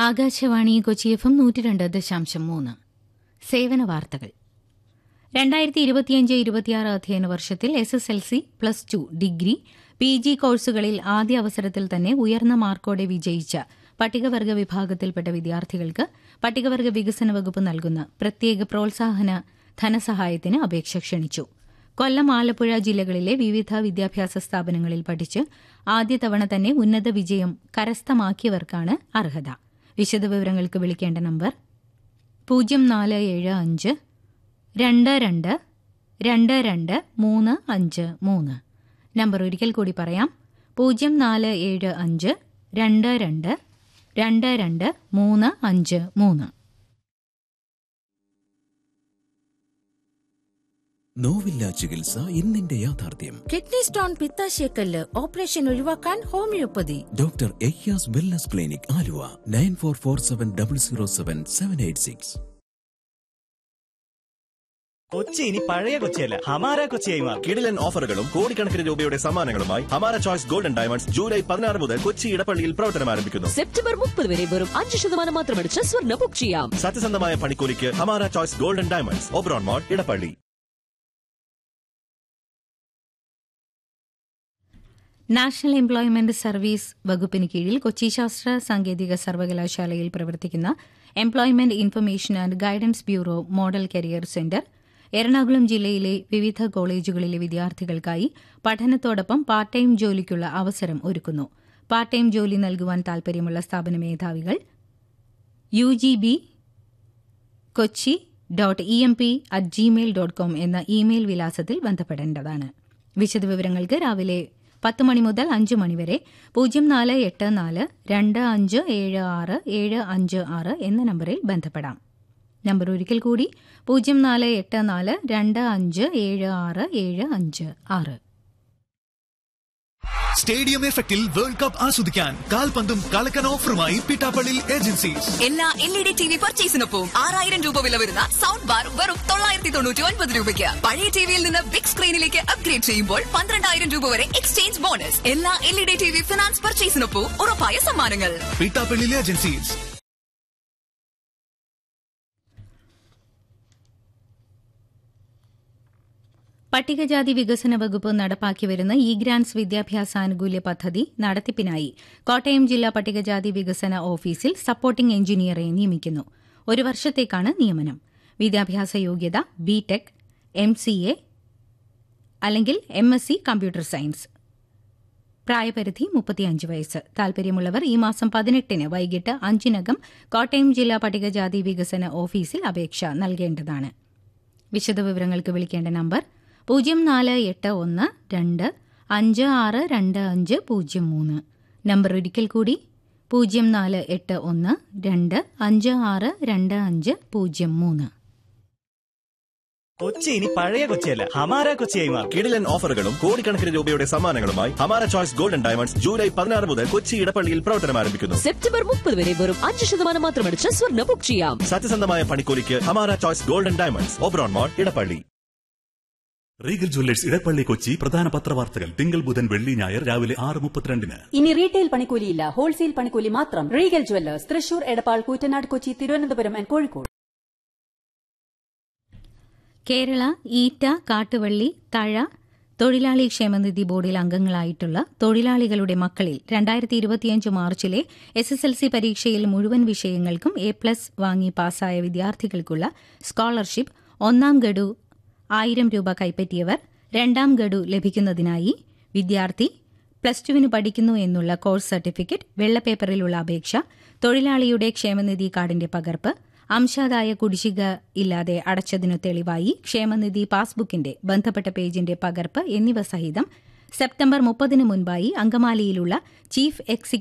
Akashvani Kochi F M നൂറ്റി രണ്ട് ദശാംശം മൂന്ന് സേവന വാർത്തകൾ രണ്ടായിരത്തി ഇരുപത്തിയഞ്ച് ഇരുപത്തിയാറ് അധ്യയന വർഷത്തിൽ S S L C plus two degree P G കോഴ്സുകളിൽ ആദ്യ അവസരത്തിൽ തന്നെ ഉയർന്ന മാർക്കോടെ വിജയിച്ച പട്ടികവർഗ വിഭാഗത്തിൽപ്പെട്ട വിദ്യാർത്ഥികൾക്ക് പട്ടികവർഗ വികസന വകുപ്പ് നൽകുന്ന പ്രത്യേക പ്രോത്സാഹന ധനസഹായത്തിന് അപേക്ഷ ക്ഷണിച്ചു കൊല്ലം ആലപ്പുഴ ജില്ലകളിലെ വിവിധ വിദ്യാഭ്യാസ സ്ഥാപനങ്ങളിൽ പഠിച്ച് ആദ്യ തവണ തന്നെ ഉന്നത വിജയം കരസ്ഥമാക്കിയവർക്കാണ് അർഹത വിശദവിവരങ്ങൾക്ക് വിളിക്കേണ്ട നമ്പർ പൂജ്യം നാല് ഏഴ് അഞ്ച് രണ്ട് രണ്ട് രണ്ട് രണ്ട് മൂന്ന് അഞ്ച് മൂന്ന് നമ്പർ ഒരിക്കൽ കൂടി പറയാം പൂജ്യം നാല് ഏഴ് അഞ്ച് രണ്ട് രണ്ട് രണ്ട് രണ്ട് മൂന്ന് അഞ്ച് മൂന്ന് നോവില്ല ചികിത്സ ഇന്നിന്റെ യാഥാർത്ഥ്യം കിഡ്നി സ്റ്റോൺ പിത്താശയക്കല്ല് ഓപ്പറേഷൻ ഒഴിവാക്കാൻ homeopathy doctor Eyyas wellness clinic Aluva nine four four seven double zero seven seven eight six Kochi ഇനി പഴയ കൊച്ചിയല്ല ഹമാര കൊച്ചിയായി മാറും കിടിലൻ ഓഫറുകളും കോടിക്കണക്കിന് രൂപയുടെ സമ്മാനങ്ങളുമായി ഹമാര ചോയ്സ് ഗോൾഡൻ ഡയമണ്ട്സ് ജൂലൈ പതിനാറ് മുതൽ കൊച്ചി ഇടപ്പള്ളിയിൽ പ്രവർത്തനം ആരംഭിക്കുന്നു സെപ്റ്റംബർ മുപ്പത് വരെ വെറും അഞ്ച് ശതമാനം മാത്രമടിച്ച് സ്വർണ്ണ ബുക്ക് ചെയ്യാം സത്യസന്ധമായ പണിക്കൂലിക്ക് Hamara choice golden diamonds Oberon mall Edappally national employment service വകുപ്പിന് കീഴിൽ കൊച്ചി ശാസ്ത്ര സാങ്കേതിക സർവകലാശാലയിൽ പ്രവർത്തിക്കുന്ന employment information and guidance bureau model career centre Ernakulam ജില്ലയിലെ വിവിധ കോളേജുകളിലെ വിദ്യാർത്ഥികൾക്കായി പഠനത്തോടൊപ്പം പാർട്ട് ടൈം ജോലിക്കുള്ള അവസരം ഒരുക്കുന്നു പാർട്ട് ടൈം ജോലി നൽകുവാൻ താൽപര്യമുള്ള സ്ഥാപന മേധാവികൾ U G B Kochi dot E M P at Gmail dot com എന്ന ഇമെയിൽ വിലാസത്തിൽ ബന്ധപ്പെടേണ്ടതാണ് വിശദവിവരങ്ങൾക്ക് രാവിലെ പത്ത് മണി മുതൽ അഞ്ച് മണിവരെ പൂജ്യം നാല് എട്ട് നാല് രണ്ട് അഞ്ച് ഏഴ് ആറ് ഏഴ് അഞ്ച് ആറ് എന്ന നമ്പറിൽ ബന്ധപ്പെടാം നമ്പർ ഒരിക്കൽ കൂടി പൂജ്യം നാല് എട്ട് നാല് രണ്ട് അഞ്ച് ഏഴ് ആറ് ഏഴ് അഞ്ച് ആറ് സ്റ്റേഡിയം എഫക്റ്റിൽ വേൾഡ് കപ്പ് ആസ്വദിക്കാൻ കാൽപന്തും കളക്കൻ ഓഫറുമായി പിട്ടാപ്പള്ളി ഏജൻസീസ് എല്ലാ L E D T V പർച്ചേസിനൊപ്പം ആറായിരം രൂപ വില വരുന്ന സൗണ്ട് ബാർ വെറും തൊള്ളായിരത്തി തൊണ്ണൂറ്റി ഒൻപത് രൂപയ്ക്ക് പഴയ ടിവിയിൽ നിന്ന് ബിഗ് സ്ക്രീനിലേക്ക് അപ്ഗ്രേഡ് ചെയ്യുമ്പോൾ പന്ത്രണ്ടായിരം രൂപ വരെ എക്സ്ചേഞ്ച് ബോണസ് എല്ലാ L E D T V finance പർച്ചേസിനൊപ്പം ഉറപ്പായ സമ്മാനങ്ങൾ പിട്ടാപ്പള്ളി ഏജൻസീസ് പട്ടികജാതി വികസന വകുപ്പ് നടപ്പാക്കി വരുന്ന ഇ ഗ്രാൻസ് വിദ്യാഭ്യാസാനുകൂല്യ പദ്ധതി നടത്തിപ്പിനായി കോട്ടയം ജില്ലാ പട്ടികജാതി വികസന ഓഫീസിൽ സപ്പോർട്ടിംഗ് എഞ്ചിനീയറെ നിയമിക്കുന്നു ഒരു വർഷത്തേക്കാണ് നിയമനം വിദ്യാഭ്യാസ യോഗ്യത B tech M C A അല്ലെങ്കിൽ M S C computer science പ്രായപരിധി മുപ്പത്തിയഞ്ച് വയസ്സ് താൽപര്യമുള്ളവർ ഈ മാസം പതിനെട്ടിന് വൈകിട്ട് അഞ്ചിനകം കോട്ടയം ജില്ലാ പട്ടികജാതി വികസന ഓഫീസിൽ അപേക്ഷ നൽകേണ്ടതാണ് വിശദവിവരങ്ങൾക്ക് വിളിക്കേണ്ട നമ്പർ പൂജ്യം നാല് എട്ട് ഒന്ന് രണ്ട് അഞ്ച് ആറ് രണ്ട് അഞ്ച് പൂജ്യം മൂന്ന് നമ്പർ ഒരിക്കൽ കൂടി പൂജ്യം നാല് എട്ട് ഒന്ന് രണ്ട് അഞ്ച് ആറ് രണ്ട് അഞ്ച് പൂജ്യം മൂന്ന് കൊച്ചി ഇനി പഴയ കൊച്ചിയല്ല ഹമാര കൊച്ചിയായി മാറും കിടിലൻ ഓഫറുകളും കോടിക്കണക്കിന് രൂപയുടെ സമ്മാനങ്ങളുമായി ഹമാര ചോയ്സ് ഗോൾഡൻ ഡയമണ്ട്സ് ജൂലൈ പതിനാറ് മുതൽ കൊച്ചി ഇടപ്പള്ളിയിൽ പ്രവർത്തനം ആരംഭിക്കുന്നു സെപ്റ്റംബർ മുപ്പത് വരെ വെറും അഞ്ച് ശതമാനം മാത്രമടിച്ച് സ്വർണ്ണ ബുക്ക് ചെയ്യാം സത്യസന്ധമായ പണിക്കൂലിക്ക് Hamara choice golden diamonds Oberon mall Edappally Regal jewellers Edappally Kochi പ്രധാന പത്രവാർത്തകൾ തിങ്കൾ ബുധൻ വെള്ളി ഞായർ രാവിലെ ആറ് മുപ്പത്തിരണ്ടിന് ഇനി റീറ്റെയിൽ പണിക്കൂലിയില്ല ഹോൾസെയിൽ പണിക്കൂലി മാത്രം Regal jewellers Thrissur Edappal Koottanad Kochi Thiruvananthapuram and Kozhikode Kerala ഈറ്റ കാട്ടുവള്ളി തഴ തൊഴിലാളി ക്ഷേമനിധി ബോർഡിൽ അംഗങ്ങളായിട്ടുള്ള തൊഴിലാളികളുടെ മക്കളിൽ രണ്ടായിരത്തി ഇരുപത്തിയഞ്ച് മാർച്ചിലെ എസ് എസ് എൽ സി പരീക്ഷയിൽ മുഴുവൻ വിഷയങ്ങൾക്കും എ പ്ലസ് വാങ്ങി പാസ്സായ വിദ്യാർത്ഥികൾക്കുള്ള സ്കോളർഷിപ്പ് ഒന്നാം ഗഡു ആയിരം രൂപ കൈപ്പറ്റിയവർ രണ്ടാം ഗഡു ലഭിക്കുന്നതിനായി വിദ്യാർത്ഥി പ്ലസ് ടുവിന് പഠിക്കുന്നു എന്നുള്ള കോഴ്സ് സർട്ടിഫിക്കറ്റ് വെള്ളപ്പേപ്പറിലുള്ള അപേക്ഷ തൊഴിലാളിയുടെ ക്ഷേമനിധി കാർഡിന്റെ പകർപ്പ് അംശാദായ കുടിശ്ശിക ഇല്ലാതെ അടച്ചതിനു തെളിവായി ക്ഷേമനിധി പാസ്ബുക്കിന്റെ ബന്ധപ്പെട്ട പേജിന്റെ പകർപ്പ് എന്നിവ സഹിതം സെപ്റ്റംബർ മുപ്പതിന് മുൻപായി അങ്കമാലിയിലുള്ള ചീഫ് എക്സിക്യൂട്ടീവ്